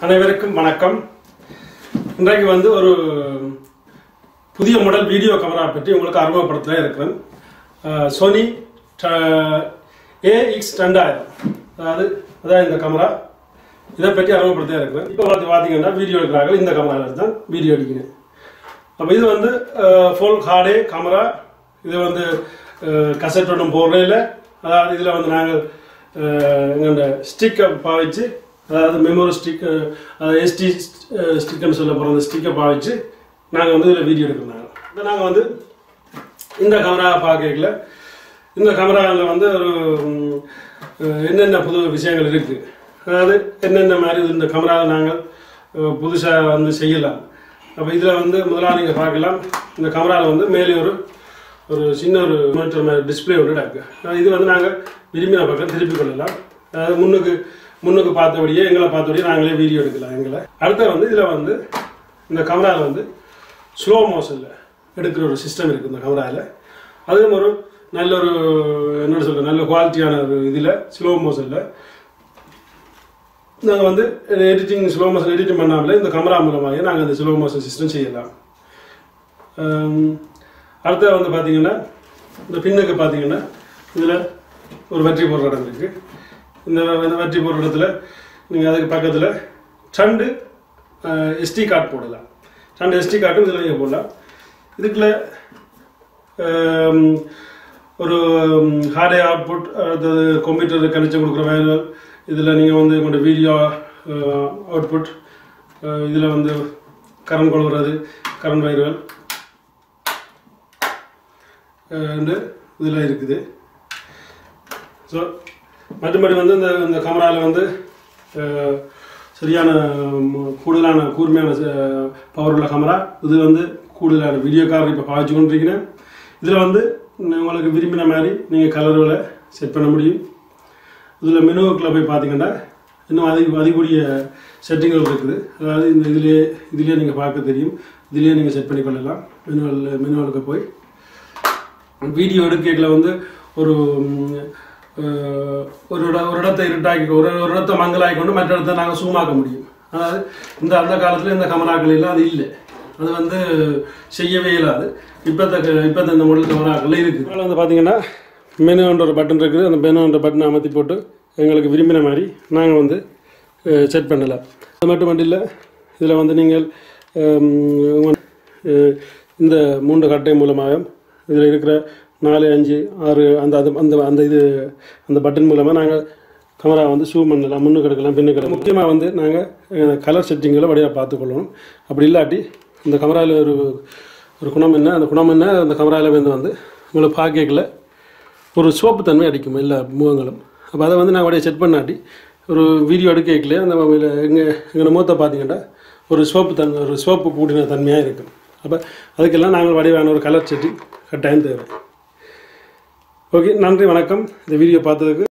அனைவருக்கும் வணக்கம் இன்றைக்கு வந்து ஒரு புதிய மாடல் வீடியோ கேமரா பற்றி உங்களுக்கு அறிமுகப்படுத்த இருக்கிறேன் சோனி ஏஎக்ஸ் ரெண்டாயிரம் அதாவது அதான் இந்த கேமரா இதை பற்றி அறிமுகப்படுத்த இருக்கிறேன் இப்போ பார்த்து பார்த்தீங்கன்னா வீடியோ எடுக்கிறாங்க இந்த கேமராவில் தான் வீடியோ எடுக்கிறேன் அப்போ இது வந்து ஃபுல் ஹார்டே கேமரா இது வந்து கசட் ஒன்றும் போடுறே இல்லை அதாவது இதில் வந்து நாங்கள் எங்கள்ட ஸ்டிக்கை பாவிச்சு அதாவது மெமோரி ஸ்டிக் எஸ்டி ஸ்டிக்குன்னு சொல்ல போகிற அந்த ஸ்டிக்கை பாவிச்சு நாங்கள் வந்து இதில் வீடியோ எடுக்கிறோம் இப்போ நாங்கள் வந்து இந்த கேமரா பார்க்கல இந்த கேமராவில் வந்து ஒரு ம், என்னென்ன புது விஷயங்கள் இருக்குது அதாவது என்னென்ன மாதிரி இந்த கேமராவை நாங்கள் புதுசாக வந்து செய்யலாம் அப்போ இதில் வந்து முதலாக நீங்கள் பார்க்கலாம் இந்த கேமராவில் வந்து மேலே ஒரு ஒரு சின்ன ஒரு மானிட்டர் மாதிரி டிஸ்பிளே ஒன்று இருக்கு அஹ் இது வந்து நாங்கள் விரும்பின பக்கம் திருப்பி கொள்ளலாம் அதாவது முன்னுக்கு முன்னுக்கு பார்த்தபடியே எங்களை பார்த்தபடியே நாங்களே வீடியோ எடுக்கலாம் எங்களை அடுத்து வந்து இதில் வந்து இந்த கேமராவில் வந்து ஸ்லோ மோஷனில் எடுக்கிற ஒரு சிஸ்டம் இருக்குது இந்த கேமராவில் அதுவும் ஒரு நல்ல ஒரு என்ன சொல்ற நல்ல குவாலிட்டியான ஒரு இதில் ஸ்லோ மோஷனில் நாங்கள் வந்து எடிட்டிங் ஸ்லோ மோஷன் எடிட்டிங் பண்ணாமலே இந்த கேமரா மூலமாக நாங்கள் இந்த ஸ்லோ மோஷன் சிஸ்டம் செய்யலாம் ஆம், அடுத்தது வந்து பார்த்தீங்கன்னா இந்த பின்னுக்கு பார்த்தீங்கன்னா இதில் ஒரு வெற்றி போடுற இடம் இருக்குது இந்த இந்த வெற்றி போடுற இடத்துல நீங்கள் அதுக்கு பக்கத்தில் ரெண்டு எஸ்டி கார்டு போடலாம் ரெண்டு எஸ்டி கார்டும் இதில் நீங்கள் போடலாம் இதுக்குள்ள ஆம், ஒரு ஹார்டே அவுட்புட் அடுத்தது கம்ப்யூட்டர் கனெக்ஷன் கொடுக்குற வேலை இதில் நீங்கள் வந்து உங்களோட வீடியோ அவுட்புட் இதில் வந்து கரண்ட் கொள்கிறது கரண்ட் வயர்கள் இதில் இருக்குது ஸோ மற்றபடி வந்து இந்த இந்த கேமராவில் வந்து அஹ், சரியான ம், கூடுதலான கூர்மையான பவர் உள்ள கேமரா இது வந்து கூடுதலான வீடியோ கார் இப்போ பாய்ச்சி கொண்டிருக்கிறேன் இதில் வந்து உங்களுக்கு விரும்பின மாதிரி நீங்கள் கலர்களை செட் பண்ண முடியும் இதில் மெனுவுக்குள்ள போய் பார்த்தீங்கன்னா இன்னும் அதிக அதிகூடிய செட்டிங்கள் இருக்குது அதாவது இந்த இதிலே இதிலே நீங்கள் பார்க்க தெரியும் இதிலே நீங்கள் செட் பண்ணி கொள்ளலாம் மெனுவல் மெனுவலுக்கு போய் வீடியோ எடுக்கல வந்து ஒரு ம், அஹ், ஒரு இட ஒரு இடத்தை இருட்டாக்கி ஒரு ஒரு இடத்தை மங்கலாக்கி கொண்டு மற்ற இடத்தை நாங்கள் சூமாக்க முடியும் அதாவது இந்த அந்த காலத்தில் இந்த கமராக்கள் எல்லாம் அது இல்லை அது வந்து செய்யவே இயலாது இப்போத்த இப்போத்த இந்த மாடல் கமராக்கள் இருக்குது அதில் வந்து பார்த்தீங்கன்னா மெனுன்ற ஒரு பட்டன் இருக்குது அந்த மெனுன்ற பட்டனை அமர்த்தி போட்டு எங்களுக்கு விரும்பின மாதிரி நாங்கள் வந்து செட் பண்ணலாம் அது மட்டும் இல்லை இதில் வந்து நீங்கள் ஹம், உங்க- அஹ், இந்த மூன்று கட்டை மூலமாக இதில் இருக்கிற நாலு அஞ்சு ஆறு அந்த அது அந்த அந்த இது அந்த பட்டன் மூலமாக நாங்கள் கேமரா வந்து ஜூம் பண்ணலாம் முன்னுக்கு எடுக்கலாம் பின்னுக்கு எடுக்கலாம் முக்கியமாக வந்து நாங்கள் கலர் செட்டிங்களை வழியாக பார்த்துக்கொள்ளணும் அப்படி இல்லாட்டி இந்த கேமராவில் ஒரு ஒரு குணம் என்ன அந்த குணம் என்ன அந்த கேமராவில் வந்து வந்து உங்களை பார்க்கல ஒரு சோப்பு தன்மை அடிக்கும் எல்லா முகங்களும் அப்போ அதை வந்து நான் அப்படியே செட் பண்ணாட்டி ஒரு வீடியோ எடுக்கல அந்த மொபைலில் எங்கள் எங்கள் முகத்தை பார்த்தீங்கன்னா ஒரு சோப்பு தன்மை ஒரு சோப்பு கூடின தன்மையாக இருக்கும் அப்போ அதுக்கெல்லாம் நாங்கள் வடிவான ஒரு கலர் செட்டிங் கட்டாயம் தேவை ஓகே நன்றி வணக்கம் இந்த வீடியோ பார்த்ததுக்கு